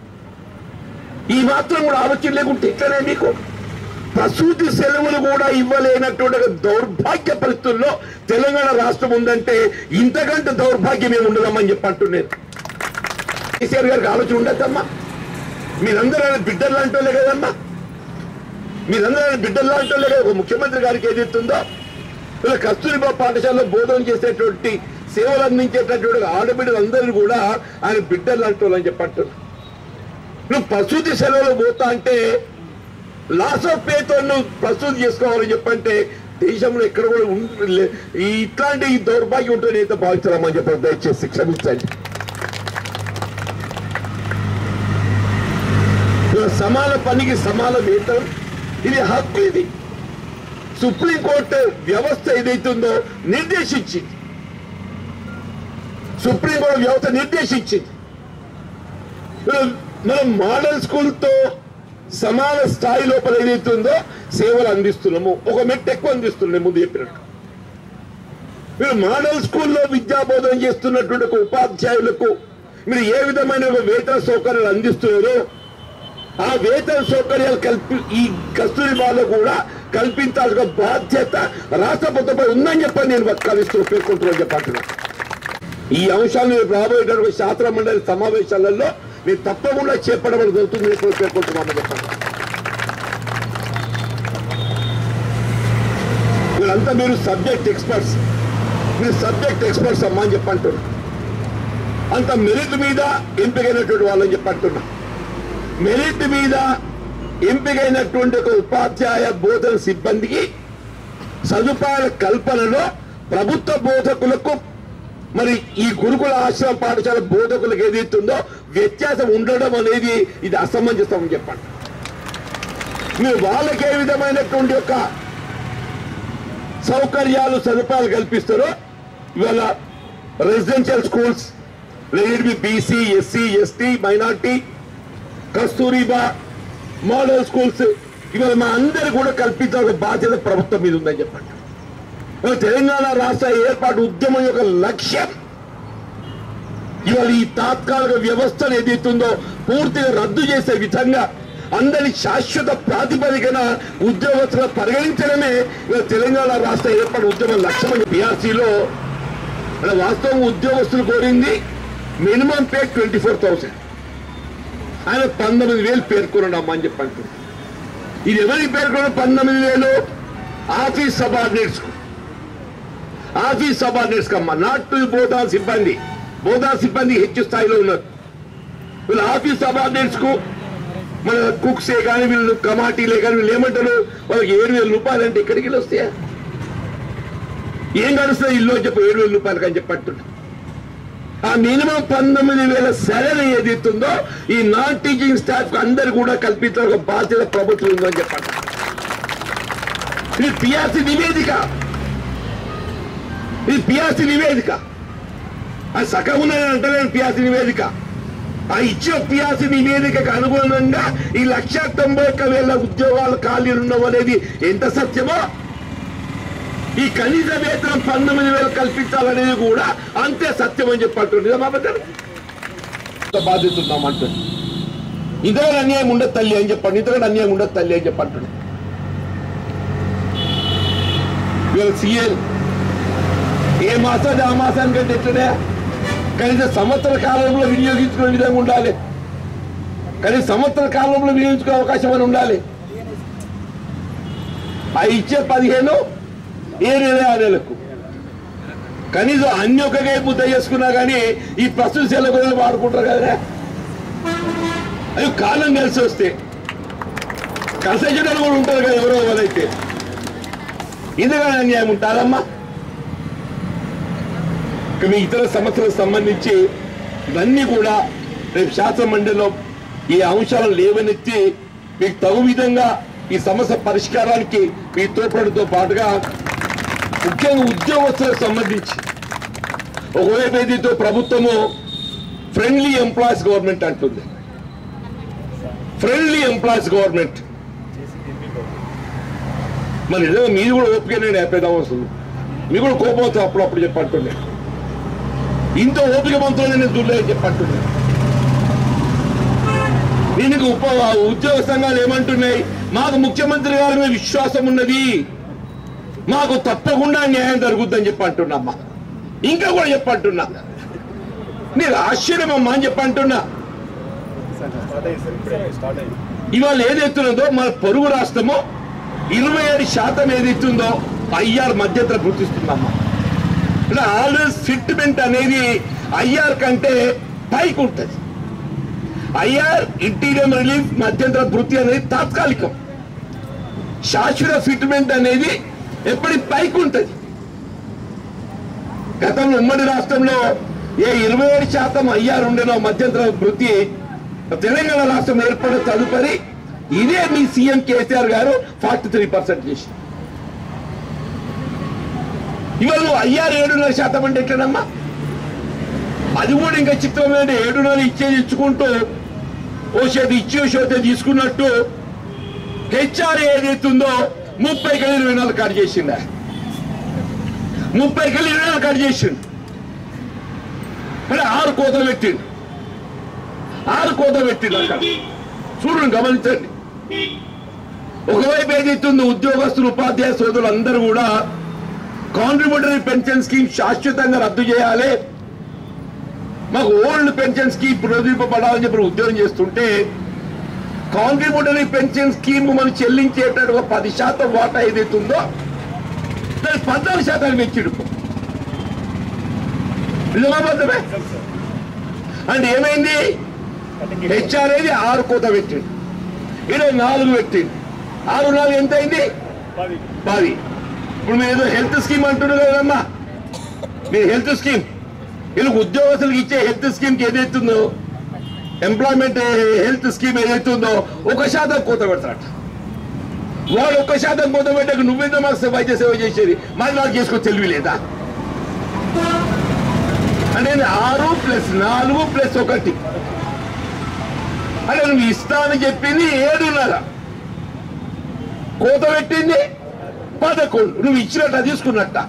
ఈ మాత్రం కూడా ఆలోచన లేకుంటే ఎట్లనే మీకు ప్రసూతి సెలవులు కూడా ఇవ్వలేనటువంటి ఒక దౌర్భాగ్య పరిస్థితుల్లో తెలంగాణ రాష్ట్రం ఉందంటే ఇంతకంటే దౌర్భాగ్యం ఏమి ఉండదమ్మని చెప్పంటున్నాను కేసీఆర్ గారికి ఆలోచన ఉండద్దమ్మా మీరందరూ ఆయన బిడ్డలు లాంటోలే కదమ్మా మీరందరూ ఆయన బిడ్డలు లాంటోలే కదా ఒక ముఖ్యమంత్రి గారికి ఏదైతుందో వీళ్ళ కస్తూరిబా పాఠశాలలో బోధన చేసేటువంటి సేవలు అందించేటటువంటి ఆడబిడ్డలందరూ కూడా ఆయన బిడ్డలు లాంటి అని చెప్పంటున్నారు నువ్వు ప్రసూతి సెలవులు పోతా అంటే లాస్ ఆఫ్ పేతో నువ్వు ప్రస్తుతం చేసుకోవాలని చెప్పంటే దేశంలో ఎక్కడ కూడా ఉండ- లే- ఈ ఇట్లాంటి ఈ దౌర్భాగ్యం ఉంటుంది అయితే భావించరామని చెప్పారు దయచేసి క్షమించండి ఇలా సమాన పనికి సమాన వేతనం ఇది హక్కు ఇది సుప్రీంకోర్టు వ్యవస్థ ఏదైతుందో నిర్దేశించింది సుప్రీంకోర్టు వ్యవస్థ నిర్దేశించింది మనం- మనం మోడల్ స్కూల్తో సమాన స్థాయి లోపల ఏదైతుందో సేవలు అందిస్తున్నాము ఒక మెట్టు ఎక్కువ అందిస్తున్నాం ముందు చెప్పినట్టు మీరు మోడల్ స్కూల్లో విద్యా బోధన చేస్తున్నటువంటి ఒక ఉపాధ్యాయులకు మీరు ఏ విధమైన వేతన సౌకర్యాలు అందిస్తున్నారో ఆ వేతన సౌకర్యాలు కల్పి ఈ కస్తూరిబాలో కూడా కల్పించాల్సిన బాధ్యత రాష్ట్ర ప్రభుత్వంపై ఉందని చెప్పని నేను వక్కాలిస్తూ పేర్కొంటున్నాను చెప్పంటున్నాను ఈ అంశాలను రేపు రాబోయేటటువంటి శాస్త్ర మండలి సమావేశాలలో నేను తప్పకుండా చేపట్టడం జరుగుతుంది నేను పేర్కొంటున్నాను చెప్పండి వీళ్ళంతా మీరు సబ్జెక్ట్ ఎక్స్పర్ట్స్ మీరు సబ్జెక్ట్ ఎక్స్పర్ట్స్ అమ్మా అని చెప్పంటున్నా అంత మెరిట్ మీద ఎంపికైనటువంటి వాళ్ళని చెప్పంటున్నా మెరిట్ మీద ఎంపికైనటువంటి ఒక ఉపాధ్యాయ బోధన సిబ్బందికి సదుపాయాల కల్పనలో ప్రభుత్వ బోధకులకు మరి ఈ గురుకుల ఆశ్రమ పాఠశాల బోధకులకు ఏదైతుందో వ్యత్యాసం ఉండడం అనేది ఇది అసమంజసం అని చెప్పండి మీరు వాళ్ళకి ఏ విధమైనటువంటి ఒక సౌకర్యాలు సదుపాయాలు కల్పిస్తారో ఇవాళ residential schools let be BC SC ST minority Kasturba model schools ఇవాళ మా అందరు కూడా కల్పించాల్సిన బాధ్యత ప్రభుత్వం మీద ఉందని చెప్పండి ఇవాళ తెలంగాణ రాష్ట్ర ఏర్పాటు ఉద్యమం యొక్క లక్ష్యం ఇవాళ ఈ తాత్కాలిక వ్యవస్థను ఏదైతుందో పూర్తిగా రద్దు చేసే విధంగా అందరి శాశ్వత ప్రాతిపదికన ఉద్యోగస్తుల పరిగణించడమే ఇవాళ తెలంగాణ రాష్ట్ర ఏర్పాటు ఉద్యమం లక్ష్యం బీఆర్సీలో వాస్తవం ఉద్యోగస్తులు కోరింది minimum pay twenty four thousand ఆయన పంతొమ్మిది వేలు పేర్కొన్నాడు అమ్మా అని చెప్పి అంటున్నాడు ఇది ఎవరికి పేర్కొన్న పంతొమ్మిది వేలు ఆఫీస్ సబార్డినేట్స్ కు ఆఫీస్ సబార్డినేట్స్ కమ్మా నాట్ టు బోధా సిబ్బంది బోధా సిబ్బంది హెచ్చు స్థాయిలో ఉన్నారు వీళ్ళు ఆఫీస్ సబార్డినేట్స్ కు మన కుక్సే కానీ వీళ్ళు కమాటీలే కానీ వీళ్ళు ఏమంటారు వాళ్ళకి ఏడు వేల రూపాయలు అంటే ఎక్కడికి వెళ్ళి వస్తాయా ఏం గడుస్తుంది ఇల్లు అని చెప్పి ఏడు వేల రూపాయలకి అని చెప్పి అంటున్నారు ఆ మినిమం పంతొమ్మిది వేల సెలవు ఏదైతుందో ఈ నాన్ టీచింగ్ స్టాఫ్ అందరు కూడా కల్పించాల్సిన ఒక బాధ్యత ప్రభుత్వం ఉందని చెప్పండి ఇది పిఆర్సీ నివేదిక ఇది పిఆర్సీ నివేదిక అది సగం ఉన్నది అంటలేను పిఆర్సీ నివేదిక ఆ ఇచ్చిన పిఆర్సీ నివేదికకు అనుగుణంగా ఈ లక్ష తొంభై ఒక్క వేల ఉద్యోగాలు ఖాళీలు ఉండవు అనేది ఎంత సత్యమో ఈ కనీస వేతనం పంతొమ్మిది వేలు కల్పించాలనేది కూడా అంతే సత్యం అని చెప్పంటుంది మా బాధ్యత ఉన్నామంటుంది ఇంతగా అన్యాయం ఉండదు తల్లి అని చెప్పండి ఇంతగా అన్యాయం ఉండదు తల్లి అని చెప్పంటుంది వీళ్ళ సీఎల్ ఏ మాసాది ఆ మాసానికంటే ఎట్లనే కనీసం సంవత్సర కాలంలో వినియోగించుకునే విధంగా ఉండాలి కనీసం సంవత్సర కాలంలో వినియోగించుకునే అవకాశం అని ఉండాలి ఆ ఇచ్చే పదిహేను ఏ నెల ఆ నెలకు కనీసం అన్ని ఒక్కగా ముద్ద చేసుకున్నా కానీ ఈ ప్రస్తుత సెలవు వాడుకుంటారు కదా అవి కాలం కలిసి వస్తే కలిసేటప్పుడు కూడా ఉంటారు కదా ఎవరో ఎవరైతే ఇందుకని అన్యాయం ఉంటుందమ్మా ఇక మీ ఇతర సమస్యలకు సంబంధించి ఇవన్నీ కూడా రేపు శాసన మండలిలో ఈ అంశాలను లేవనెత్తి మీకు తగు విధంగా ఈ సమస్య పరిష్కారానికి మీ తోడ్పడితో పాటుగా ముఖ్యంగా ఉద్యోగస్తులకు సంబంధించి ఒకవైపు ఏదైతే ప్రభుత్వము ఫ్రెండ్లీ ఎంప్లాయీస్ గవర్నమెంట్ అంటుంది ఫ్రెండ్లీ ఎంప్లాయీస్ గవర్నమెంట్ మరి నిజంగా మీది కూడా ఓపిక నేను ఆపేదాం వస్తుంది మీకు కూడా కోపం వస్తుంది అప్పుడప్పుడు చెప్పంటుండే ఇంత ఓపిక మంత్రులు నేను చూడలేదు చెప్పంటుండే దీనికి ఉప ఉద్యోగ సంఘాలు ఏమంటున్నాయి మాకు ముఖ్యమంత్రి గారి మీద విశ్వాసం ఉన్నది మాకు తప్పకుండా న్యాయం జరుగుద్దని చెప్పి అంటున్నామ్మా ఇంకా కూడా చెప్పంటున్నా మీరు ఆశ్చర్యమమ్మా అని చెప్పి అంటున్నా ఇవాళ ఏదైతున్నదో మన పొరుగు రాష్ట్రము ఇరవై ఏడు శాతం ఏదైతుందో ఐఆర్ మధ్యంతరం గుర్తిస్తుందమ్మా అంటే ఆల్వేస్ ఫిట్మెంట్ అనేది ఐఆర్ కంటే పైకి ఉంటుంది ఐఆర్ ఇంటీరియం రిలీఫ్ మధ్యంతర వృత్తి అనేది తాత్కాలికం శాశ్వత ఫిట్మెంట్ అనేది ఎప్పటి పైకి ఉంటుంది గతంలో ఉమ్మడి రాష్ట్రంలో ఏ ఇరవై ఏడు శాతం ఐఆర్ ఉండేనో మధ్యంతర వృత్తి తెలంగాణ రాష్ట్రం ఏర్పడిన తదుపరి ఇదే మీ సీఎం కేసీఆర్ గారు ఫార్టీ త్రీ పర్సెంట్ చేసి ఇవాళ నువ్వు ఐఆర్ ఏడున్నర శాతం అంటే ఎట్లనమ్మా అది కూడా ఇంకా చిత్రమైన ఏడున్నర ఇచ్చేది ఇచ్చుకుంటూ ఓ చేతి ఇచ్చి ఓ చేతి తీసుకున్నట్టు హెచ్ఆర్ ఏదైతుందో ముప్పై కలి ఇరవై నాలుగు కట్ చేసిందా ముప్పై కలి ఇరవై నాలుగు కట్ చేసిండు అంటే ఆరు కోతలు పెట్టిండు ఆరు కోత పెట్టిండు అక్కడ చూడండి గమనించండి ఒకవైపు ఏదైతుందో ఉద్యోగస్తులు ఉపాధ్యాయ సోదరులు అందరూ కూడా కాంట్రిబ్యూటరీ పెన్షన్ స్కీమ్ శాశ్వతంగా రద్దు చేయాలి మాకు ఓల్డ్ పెన్షన్ స్కీమ్ పునరుద్ధరింపబడాలని చెప్పి ఉద్యోగం చేస్తుంటే కాంట్రిబ్యూటరీ పెన్షన్ స్కీమ్ మనం చెల్లించేటట్టు ఒక పది శాతం వాటా ఏదైతుందో దానికి పద్నాలుగు శాతానికి పెంచిడు నిజమా అబద్ధమే? అంటే ఏమైంది హెచ్ఆర్ అనేది ఆరు కోత పెట్టిండు ఈరోజు నాలుగు పెట్టిండు ఆరు నాలుగు ఎంత అయింది పది ఇప్పుడు మీరు ఏదో హెల్త్ స్కీమ్ అంటున్నారు కదమ్మా మీరు హెల్త్ స్కీమ్ వీళ్ళకి ఉద్యోగస్తులకు ఇచ్చే హెల్త్ స్కీమ్కి ఏదైతుందో ఎంప్లాయ్మెంట్ హెల్త్ స్కీమ్ ఏదైతుందో ఒక శాతం కోత పెడతారట వాడు ఒక్క శాతం కోత పెట్టక నువ్వెంత మాకు వైద్య సేవ చేసేది మరి నాకు చేసుకో తెలివి లేదా అంటే ఆరు ప్లస్ నాలుగు ప్లస్ ఒకటి అంటే నువ్వు ఇస్తా అని చెప్పింది ఏడున్నర కోత పెట్టింది పదకొండు నువ్వు ఇచ్చినట్ట తీసుకున్నట్ట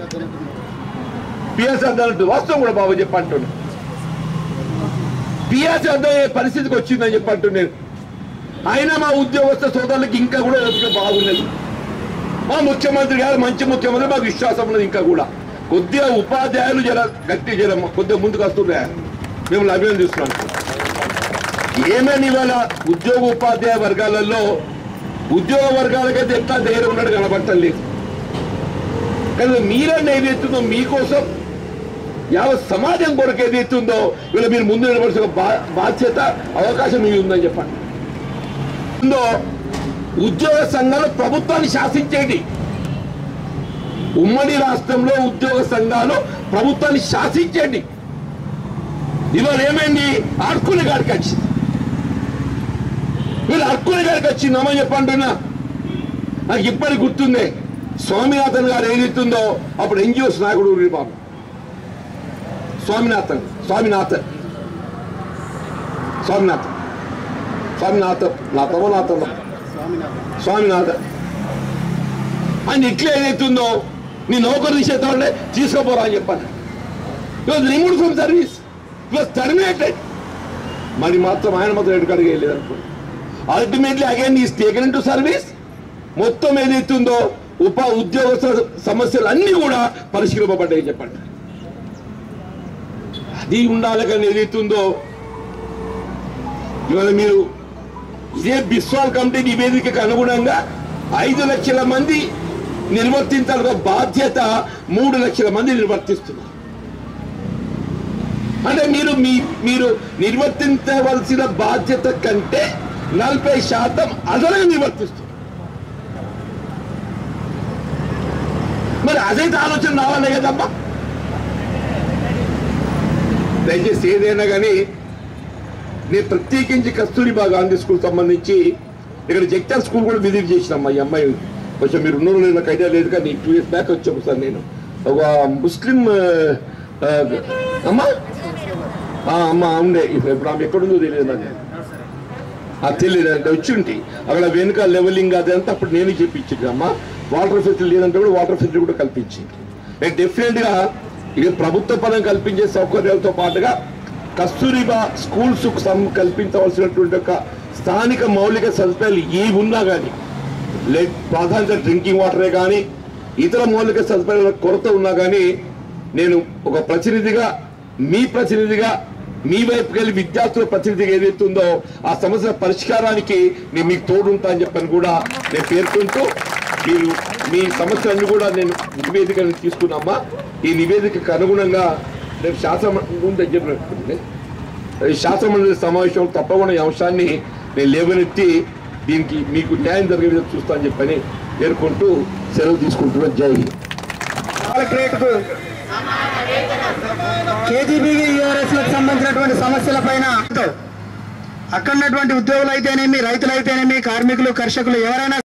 పిఎస్ అన్నట్టు వాస్తవం కూడా బాబు చెప్పంటున్నా పిఎస్ అర్థమయ్యే పరిస్థితికి వచ్చిందని చెప్పంటున్నాను అయినా మా ఉద్యోగస్థ సోదరులకు ఇంకా కూడా ఎదుగుదల బాగున్నది మా ముఖ్యమంత్రి గారు మంచి ముఖ్యమంత్రి మాకు విశ్వాసం ఉన్నది ఇంకా కూడా కొద్దిగా ఉపాధ్యాయులు జర గట్టి జర కొద్దిగా ముందుకు వస్తున్నాయి మేము అభినందిస్తున్నాం ఏమని ఇవాళ ఉద్యోగ ఉపాధ్యాయ వర్గాలలో ఉద్యోగ వర్గాలకైతే ఎట్లా ధైర్యం ఉన్నాడు కనబట్టలేదు కానీ మీరన్నా ఏదైతుందో మీకోసం యావత్ సమాజం కొరకు ఏదైతుందో వీళ్ళ మీరు ముందు నిలబడిన బా- బాధ్యత అవకాశం మీకు ఉందని చెప్పండి ఉందో ఉద్యోగ సంఘాలు ప్రభుత్వాన్ని శాసించేది ఉమ్మడి రాష్ట్రంలో ఉద్యోగ సంఘాలు ప్రభుత్వాన్ని శాసించండి ఇవాళ ఏమైంది అర్కుని గారికి వచ్చింది వీళ్ళు అర్కుని గారికి వచ్చిందమ్మని చెప్పంటున్నా నాకు ఇప్పటికి గుర్తుంది స్వామినాథన్ గారు ఏదైతుందో అప్పుడు ఎన్జిఓస్ నాయకుడు ఊరి బాబు స్వామినాథన్ స్వామినాథన్ స్వామినాథన్ స్వామినాథన్ నాథమో నాథమో స్వామినాథన్ ఆయన ఇట్లా ఏదైతుందో నీ నౌకరు తీసేద్దామంటే తీసుకోపోరా అని చెప్పాను ఇవాళ రిమూవ్ ఫ్రమ్ సర్వీస్ ఇవాళ టర్మినేటెడ్ మరి మాత్రం ఆయన మాత్రం ఎటు కడిగే లేదనుకో ultimately again is taken into service మొత్తం ఏదైతుందో ఉప ఉద్యోగ సమస్యలు అన్ని కూడా పరిష్కరింపబడ్డాయి చెప్పండి అది ఉండాలి కానీ ఏదైతుందో ఇవాళ మీరు ఇదే బిస్వాల్ కమిటీ నివేదికకు అనుగుణంగా ఐదు లక్షల మంది నిర్వర్తించాల్సిన బాధ్యత మూడు లక్షల మంది నిర్వర్తిస్తున్నారు అంటే మీరు మీ మీరు నిర్వర్తించవలసిన బాధ్యత కంటే నలభై శాతం అదనంగా నిర్వర్తిస్తున్నారు మరి అదైతే ఆలోచన రావాలి కదమ్మా దయచేసి ఏదైనా కానీ నేను ప్రత్యేకించి కస్తూరిబా గాంధీ స్కూల్ సంబంధించి ఇక్కడ జగిత్యాల స్కూల్ కూడా విజిట్ చేసినమ్మా ఈ అమ్మాయి కొంచెం మీరు ఉన్నారో లేదు నాకు ఐడియా లేదు కానీ టూ ఇయర్స్ బ్యాక్ వచ్చాము సార్ నేను ఒక ముస్లిం ఆ, అమ్మా ఆ, అమ్మ ఉండే ఇప్పుడు ఇప్పుడు ఆమె ఎక్కడుందో తెలియదు నాకు అది తెలియదు అంటే వచ్చి ఉంటే అక్కడ వెనుక లెవెలింగ్ అదంతా అప్పుడు నేను చెప్పించింది అమ్మ వాటర్ ఫెసిలిటీ లేదంటే కూడా వాటర్ ఫెసిలిటీ కూడా కల్పించింది నేను డెఫినెట్ గా ఇక ప్రభుత్వ పరం కల్పించే సౌకర్యాలతో పాటుగా కస్తూరిబా స్కూల్స్ కల్పించవలసినటువంటి ఒక స్థానిక మౌలిక సదుపాయాలు ఏ ఉన్నా కానీ లైక్ ప్రాధాన్యత డ్రింకింగ్ వాటరే కానీ ఇతర మౌలిక సదుపాయాల కొరత ఉన్నా కానీ నేను ఒక ప్రతినిధిగా మీ ప్రతినిధిగా మీ వైపుకి వెళ్ళి విద్యార్థుల ప్రతినిధిగా ఏదైతే ఉందో ఆ సమస్య పరిష్కారానికి నేను మీకు తోడుంటా అని చెప్పని కూడా నేను పేర్కొంటూ మీరు మీ సమస్యలన్నీ కూడా నేను నివేదికను తీసుకున్నామా ఈ నివేదికకు అనుగుణంగా రేపు శాసన ముందు చెప్పినట్టుంది ఈ శాసనమండలి సమావేశం తప్పకుండా ఈ అంశాన్ని నేను లేవనెత్తి దీనికి మీకు న్యాయం జరిగే విధంగా చూస్తానని చెప్పని పేర్కొంటూ సెలవు తీసుకుంటున్నాను జై హింద్ కలెక్టరేట్కు కేజీబీ యూఆర్ఎస్ లకు సంబంధించినటువంటి సమస్యల పైన అక్కడ ఉన్నటువంటి ఉద్యోగులు అయితేనేమి రైతులు అయితేనేమి కార్మికులు కర్షకులు ఎవరైనా